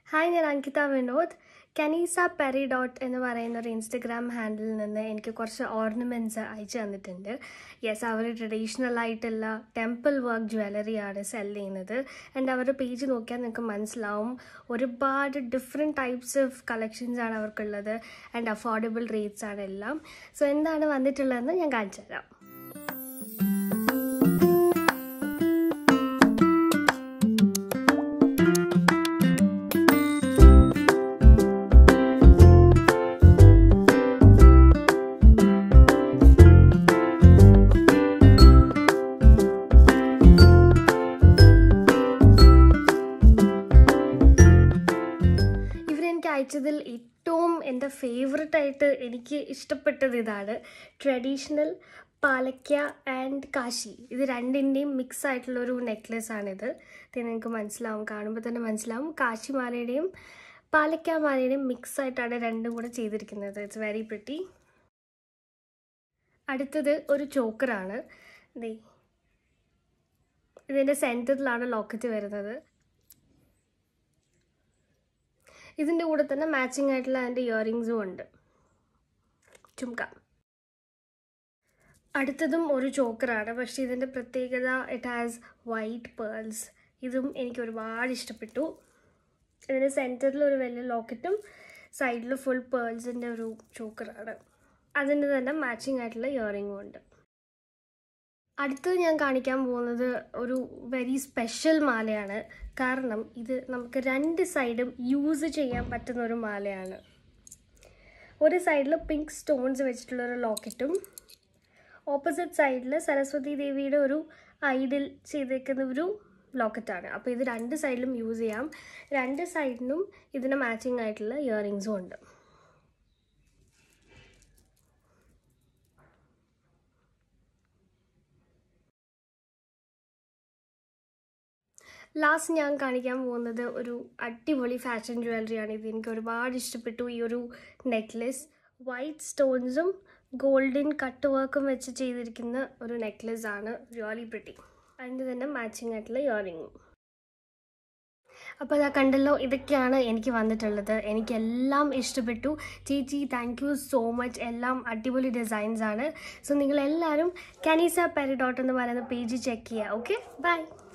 hi ഞാൻ അങ്കിത വിനോദ് കനീസ Peridot എന്ന് പറയുന്ന ഒരു ഇൻസ്റ്റഗ്രാം ഹാൻഡിലിൽ നിന്ന് എനിക്ക് കുറച്ച് ഓർണമെൻറ്റ്സ് അയച്ചു തന്നിട്ടുണ്ട് യെസ് അവർ ട്രഡീഷണൽ ആയിട്ടുള്ള ടെമ്പിൾ വർക്ക് ജ്വല്ലറിയാണ് സെൽ ചെയ്യുന്നത് ആൻഡ് അവരുടെ പേജ് നോക്കിയാൽ നിങ്ങൾക്ക് മനസ്സിലാവും ഒരുപാട് ഡിഫറെൻറ്റ് ടൈപ്സ് ഓഫ് കളക്ഷൻസ് ആണ് അവർക്കുള്ളത് ആൻഡ് അഫോർഡബിൾ റേറ്റ്സ് ആണ് എല്ലാം സോ എന്താണ് വന്നിട്ടുള്ളതെന്ന് ഞാൻ കാണിച്ചു തരാം ഇവരെനിക്ക് അയച്ചതിൽ ഏറ്റവും എൻ്റെ ഫേവററ്റ് ആയിട്ട് എനിക്ക് ഇഷ്ടപ്പെട്ടത് ഇതാണ് ട്രഡീഷണൽ പാലക്ക ആൻഡ് കാശി ഇത് രണ്ടിൻ്റെയും മിക്സ് ആയിട്ടുള്ള ഒരു നെക്ലെസ് ആണിത് ഇത് നിങ്ങൾക്ക് മനസ്സിലാവും കാണുമ്പോൾ തന്നെ മനസ്സിലാവും കാശി മാലയുടെയും പാലക്ക മാലയുടെയും മിക്സ് ആയിട്ടാണ് രണ്ടും കൂടെ ചെയ്തിരിക്കുന്നത് ഇറ്റ്സ് വെരി പ്രിറ്റി അടുത്തത് ഒരു ചോക്കറാണ് ദേ ഇതിൻ്റെ സെൻറ്ററിലാണ് ലോക്കറ്റ് വരുന്നത് ഇതിൻ്റെ കൂടെ തന്നെ മാച്ചിങ് ആയിട്ടുള്ള അതിൻ്റെ ഇയറിങ്സും ഉണ്ട് ചുംക്ക അടുത്തതും ഒരു ചോക്കറാണ് പക്ഷേ ഇതിൻ്റെ പ്രത്യേകത ഇറ്റ് ഹാസ് വൈറ്റ് പേൾസ് ഇതും എനിക്ക് ഒരുപാട് ഇഷ്ടപ്പെട്ടു ഇതിൻ്റെ സെൻറ്ററിൽ ഒരു വലിയ ലോക്കറ്റും സൈഡിൽ ഫുൾ പേൾസിൻ്റെ ഒരു ചോക്കറാണ് അതിൻ്റെ തന്നെ മാച്ചിങ് ആയിട്ടുള്ള ഇയറിങ്ങും ഉണ്ട് അടുത്തത് ഞാൻ കാണിക്കാൻ പോകുന്നത് ഒരു വെരി സ്പെഷ്യൽ മാലയാണ് കാരണം ഇത് നമുക്ക് രണ്ട് സൈഡും യൂസ് ചെയ്യാൻ പറ്റുന്ന ഒരു മാലയാണ് ഒരു സൈഡിൽ പിങ്ക് സ്റ്റോൺസ് വെച്ചിട്ടുള്ള ഒരു ലോക്കറ്റും ഓപ്പോസിറ്റ് സൈഡിൽ സരസ്വതി ദേവിയുടെ ഒരു ഐഡിൽ ചെയ്തേക്കുന്ന ഒരു ലോക്കറ്റാണ് അപ്പോൾ ഇത് രണ്ട് സൈഡിലും യൂസ് ചെയ്യാം രണ്ട് സൈഡിനും ഇതിന് മാച്ചിങ് ആയിട്ടുള്ള ഇയറിങ്സും ഉണ്ട് ലാസ്റ്റ് ഞാൻ കാണിക്കാൻ പോകുന്നത് ഒരു അടിപൊളി ഫാഷൻ ജ്വല്ലറിയാണ് ഇത് എനിക്ക് ഒരുപാട് ഇഷ്ടപ്പെട്ടു ഈ ഒരു നെക്ലെസ് വൈറ്റ് സ്റ്റോൺസും ഗോൾഡൻ കട്ട് വർക്കും വെച്ച് ചെയ്തിരിക്കുന്ന ഒരു നെക്ലെസ് ആണ് റിയോലി പ്രിട്ടി അതിൻ്റെ തന്നെ മാച്ചിങ് ആയിട്ടുള്ള ഇയറിങ്ങും അപ്പോൾ അതാ കണ്ടല്ലോ ഇതൊക്കെയാണ് എനിക്ക് വന്നിട്ടുള്ളത് എനിക്കെല്ലാം ഇഷ്ടപ്പെട്ടു ചേച്ചി താങ്ക് യു സോ മച്ച് എല്ലാം അടിപൊളി ഡിസൈൻസ് ആണ് സോ നിങ്ങളെല്ലാവരും കനീസ പെരി ഡോട്ട് എന്ന് പറയുന്ന പേജ് ചെക്ക് ചെയ്യുക ഓക്കെ ബൈ